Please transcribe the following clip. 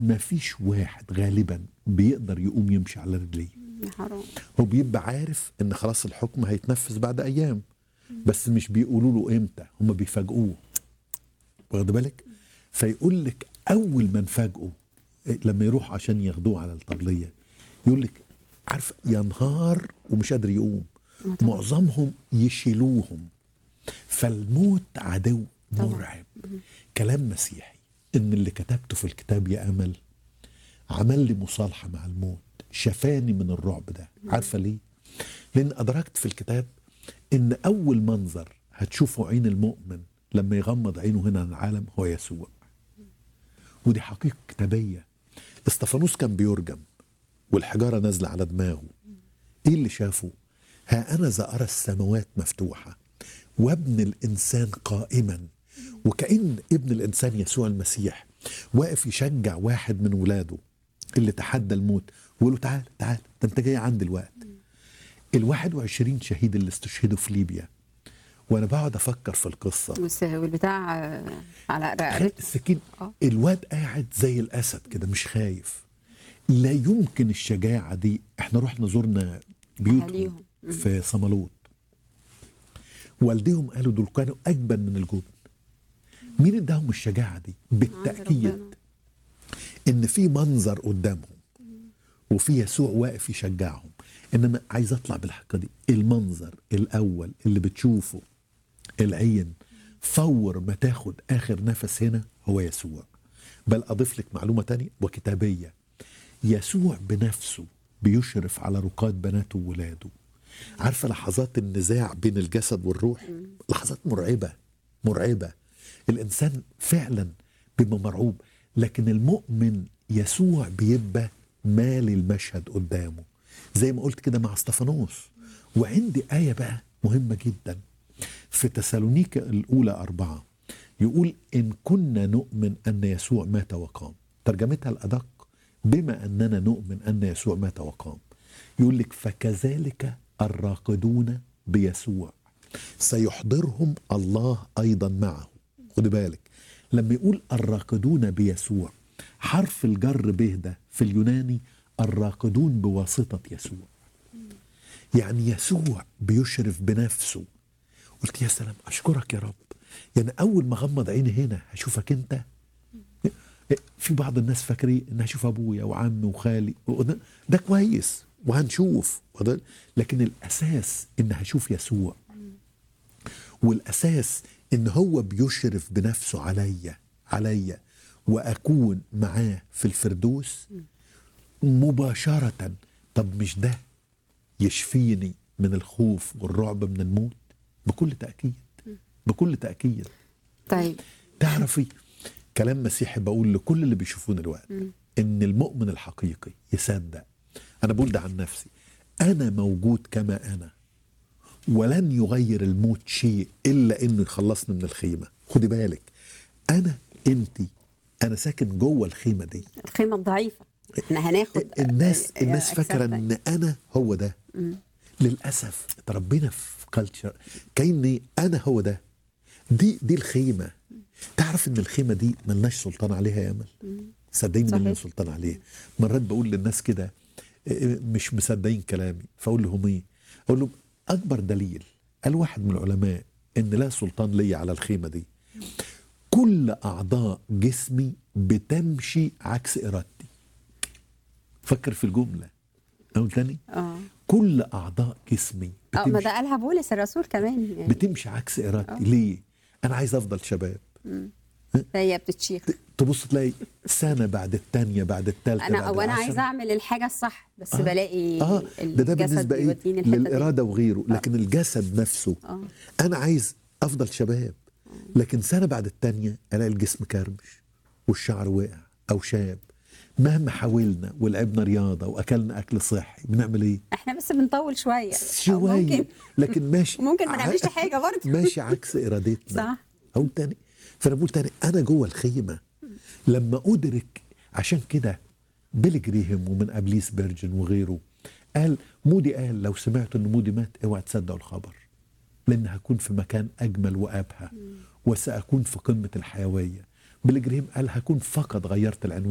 ما فيش واحد غالبا بيقدر يقوم يمشي على رجليه يا حرام هو بيبقى عارف ان خلاص الحكم هيتنفذ بعد ايام بس مش بيقولوا له امتى هم بيفاجئوه واخد بالك فيقول لك اول ما نفاجئه إيه، لما يروح عشان ياخدوه على الطبليه يقول لك عارف ينهار ومش قادر يقوم معظمهم يشيلوهم فالموت عدو طبعا. مرعب كلام مسيحي ان اللي كتبته في الكتاب يا امل عمل لي مصالحه مع الموت شفاني من الرعب ده عارفه ليه لان ادركت في الكتاب ان اول منظر هتشوفه عين المؤمن لما يغمض عينه هنا عن العالم هو يسوع ودي حقيقه كتابيه استفانوس كان بيرجم والحجاره نازله على دماغه ايه اللي شافه ها انا ذا ارى السماوات مفتوحه وابن الانسان قائما وكأن ابن الانسان يسوع المسيح واقف يشجع واحد من ولاده اللي تحدى الموت ويقول له تعال تعال ده انت جاي عندي الوقت ال 21 شهيد اللي استشهدوا في ليبيا وانا بقعد افكر في القصه والس- والبتاع آه، على رقبته السكين آه. الواد قاعد زي الاسد كده مش خايف لا يمكن الشجاعه دي احنا رحنا زرنا بيوتهم أهاليهم. في صمالوط والديهم قالوا دول كانوا اجبن من الجبن مين اداهم الشجاعه دي عند بالتاكيد ربنا. ان في منظر قدامهم وفي يسوع واقف يشجعهم انما عايز اطلع بالحقيقه دي المنظر الاول اللي بتشوفه العين فور ما تاخد اخر نفس هنا هو يسوع بل اضيف لك معلومه تانية وكتابيه يسوع بنفسه بيشرف على رقاد بناته وولاده عارفه لحظات النزاع بين الجسد والروح لحظات مرعبه مرعبه الانسان فعلا بيبقى مرعوب لكن المؤمن يسوع بيبقى مالي المشهد قدامه زي ما قلت كده مع استفانوس وعندي آية بقى مهمة جدا في تسالونيكا الأولى أربعة يقول إن كنا نؤمن أن يسوع مات وقام ترجمتها الأدق بما أننا نؤمن أن يسوع مات وقام يقول لك فكذلك الراقدون بيسوع سيحضرهم الله أيضا معه خد بالك لما يقول الراقدون بيسوع حرف الجر به ده في اليوناني الراقدون بواسطة يسوع يعني يسوع بيشرف بنفسه قلت يا سلام أشكرك يا رب يعني أول ما غمض عيني هنا هشوفك أنت في بعض الناس فاكرين ان هشوف ابويا وعمي وخالي وده- ده كويس وهنشوف وده- لكن الاساس ان هشوف يسوع والاساس ان هو بيشرف بنفسه عليا عليا واكون معاه في الفردوس مباشره طب مش ده يشفيني من الخوف والرعب من الموت بكل تاكيد بكل تاكيد طيب تعرفي كلام مسيحي بقول لكل اللي بيشوفونا الوقت ان المؤمن الحقيقي يصدق انا بقول ده عن نفسي انا موجود كما انا ولن يغير الموت شيء الا انه يخلصني من الخيمه خدي بالك انا انت انا ساكن جوه الخيمه دي الخيمه الضعيفه احنا هناخد الناس آه، الناس أجساد فاكره تانية. ان انا هو ده للاسف اتربينا في كلتشر كاني انا هو ده دي دي الخيمه تعرف ان الخيمه دي ملناش سلطان عليها يا امل صدقيني صحيح. ملناش سلطان عليها مرات بقول للناس كده إيه، مش مصدقين كلامي فاقول لهم ايه اقول لهم اكبر دليل قال واحد من العلماء ان لا سلطان لي على الخيمه دي كل اعضاء جسمي بتمشي عكس ارادتي فكر في الجمله اقول تاني اه كل اعضاء جسمي اه ما بتمشي, ده قالها بولس الرسول كمان يعني بتمشي عكس ارادتي ليه انا عايز افضل شباب هي بتشيخ تبص تلاقي سنه بعد الثانيه بعد الثالثه انا بعد او انا العشرة. عايزه اعمل الحاجه الصح بس آه. بلاقي اه ده ده الجسد بالنسبه ايه بيوديني الحته دي للاراده وغيره لكن الجسد نفسه اه انا عايز افضل شباب لكن سنه بعد التانية الاقي الجسم كرمش والشعر وقع او شاب مهما حاولنا ولعبنا رياضه واكلنا اكل صحي بنعمل ايه؟ احنا بس بنطول شويه أو شويه ممكن لكن ماشي ممكن ما ع- نعملش حاجه برضه ماشي عكس ارادتنا صح اقول تاني فانا بقول تاني انا جوه الخيمه لما ادرك عشان كده بيل جريهم ومن ابليس بيرجن وغيره قال مودي قال لو سمعت ان مودي مات اوعى تصدقوا الخبر لان هكون في مكان اجمل وابهى وساكون في قمه الحيويه بيل جريهم قال هكون فقط غيرت العنوان